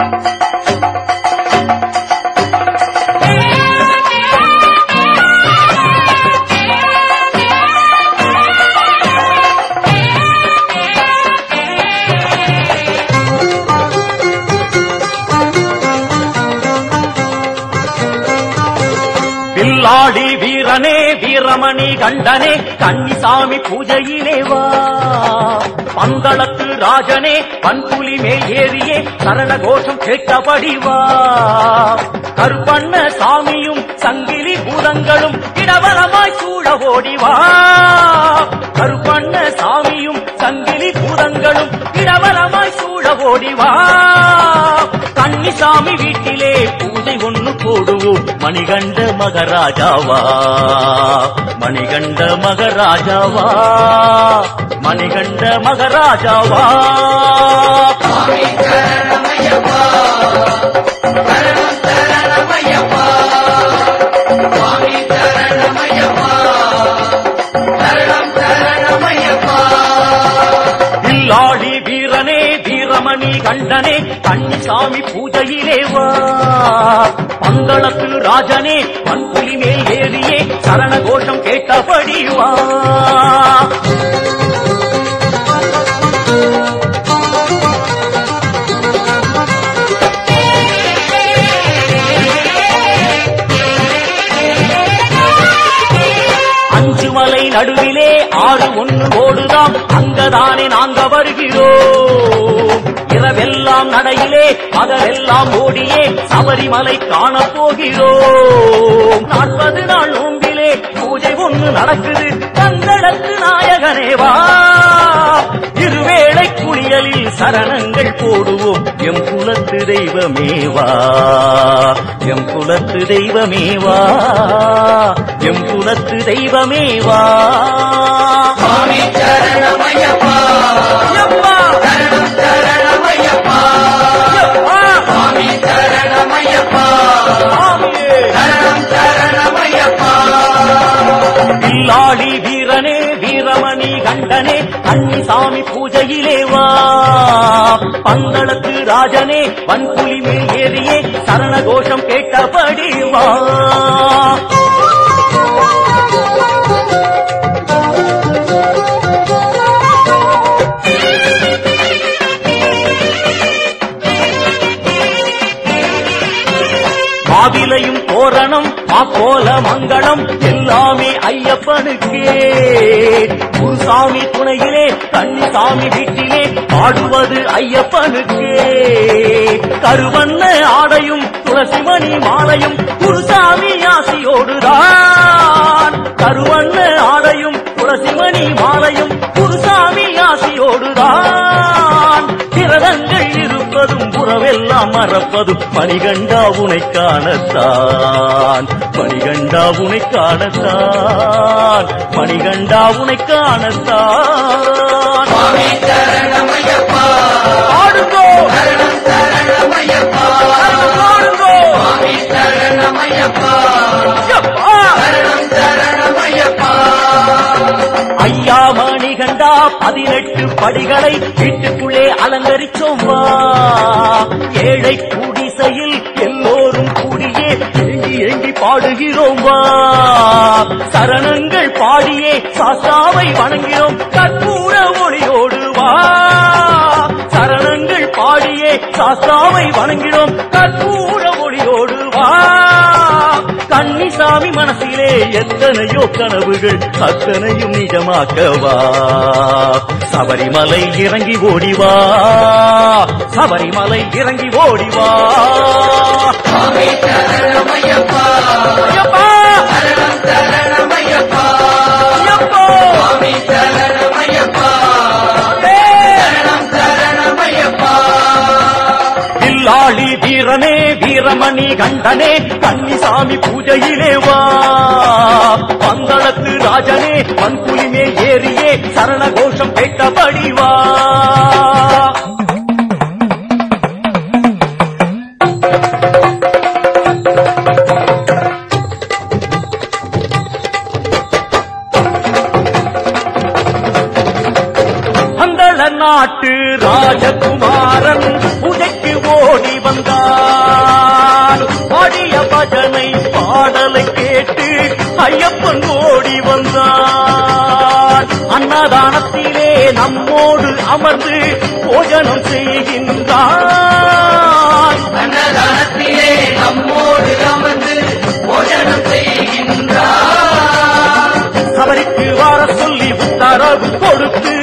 வில்லாடி வீரனே வீரமணி கண்டனே கன்னிசாமி பூஜையிலே வா பந்தளத்து ராஜனே பன்புலி மேல் ஏறியே சரண கோஷம் கேட்டபடி வா கருப்பண்ண சாமியும் சங்கிலி பூதங்களும் இடவலமாய் சூழ ஓடி வா கருப்பண்ண சாமியும் சங்கிலி பூதங்களும் இடவலமாய் சூழ ஓடி வா கன்னிசாமி வீட்டிலே பூஜை ஒண்ணு போடுவோம் மணிகண்ட மகராஜாவா மணிகண்ட மகராஜாவா மணிகண்ட மகராஜாவா இல்லாடி வீரனே வீரமணி கண்டனே கன்னிசாமி பூஜையிலே வா பந்தளத்து ராஜனே பன்புலி மேல் ஏறியே சரண கோஷம் கேட்டபடி வா அஞ்சு மலை நடுவிலே ஆறு ஒன்று ஓடுதாம் அங்கதானே நாங்க வருகிறோம் இரவெல்லாம் நடையிலே பகலெல்லாம் ஓடியே சபரிமலை காணப் போகிறோம் நாற்பது நாள் நோம்பிலே பூஜை ஒன்று நடக்குது கந்தளத்து நாயகனேவா இருவேளை குளியலில் சரணங்கள் போடுவோம் எம் குலத்து தெய்வமேவா எம் குலத்து தெய்வமேவா எம் குலத்து தெய்வமேவா சுவாமி சரணமய்யப்பா யப்பா! சரணமய்யப்பா யப்பா! சுவாமி சரணமய்யப்பா சாமியே! சரணம் சரணமய்யப்பா வில்லாடி வீரனே வீரமணி கண்டனே கன்னிசாமி பூஜையிலே வா பந்தளத்து ராஜனே வன்புலி மேல் ஏறியே சரண கோஷம் கேட்டபடி வா மாவிலையும் தோரணம் மாக்கோல மங்களம் எல்லாமே ஐயப்பனுக்கே குருசாமி துணையிலே கன்னிசாமி வீட்டிலே பாடுவது ஐயப்பனுக்கே கருவண்ண ஆடையும் துளசிமணி மாலையும் குருசாமி ஆசியோடுதான் கருவண்ண ஆடையும் துளசிமணி மாலையும் குருசாமி ஆசியோடுதான் விரதங்கள் இருப்பதும் புறவெல்லாம் மறப்பதும் மணிகண்டா உனை காணத்தான் மணிகண்டா உனை காணத்தான் மணிகண்டா உனை காணத்தான் சுவாமி சரணமய்யப்பா பாடுங்கோ சரணம் சரணமய்யப்பா பாடுங்கோ சுவாமி சரணமய்யப்பா யப்பா! சரணம் சரணமய்யப்பா ஐயா மணிகண்டா பதினெட்டு படிகளை வீட்டுக்குள்ளே அலங்கரிச்சோம் வா ஏழை குடிசையில் எல்லோரும் கூடியே ஏங்கி ஏங்கி பாடுகிறோம் வா சரணங்கள் பாடியே சாஸ்தாவை வணங்கினோம் கற்பூர ஒளியோடு வா சரணங்கள் பாடியே சாஸ்தாவை வணங்கினோம் கற்பூர ஒளியோடு வா கன்னிசாமி மனசிலே எத்தனையோ கனவுகள் அத்தனையும் நிஜமாக்கவா சபரிமலை இறங்கி ஓடிவா சபரிமலை இறங்கி ஓடிவா சுவாமி சரணமய்யப்பா ஐயப்பா! சரணம் சரணமய்யப்பா ஐயப்போ! சுவாமி சரணமய்யப்பா ஏ! சரணம் சரணமய்யப்பா வில்லாளி வீரனே வீரமணி கண்டனே கன்னிசாமி பூஜையிலே வா பந்தளத்து ராஜனே பன்புலிமே ஏறியே சரண கோஷம் கேட்டபடி வா பந்தள நாட்டு ராஜகுமாரன் பூஜைக்கு ஓடி வந்த நம்மோடு அமர்ந்து போஜனம் செய்கின்றார் அன்னதானத்திலே நம்மோடு அமர்ந்து போஜனம் செய்கின்றார் சபரிக்கு வார சொல்லி உத்தரவு கொடுத்து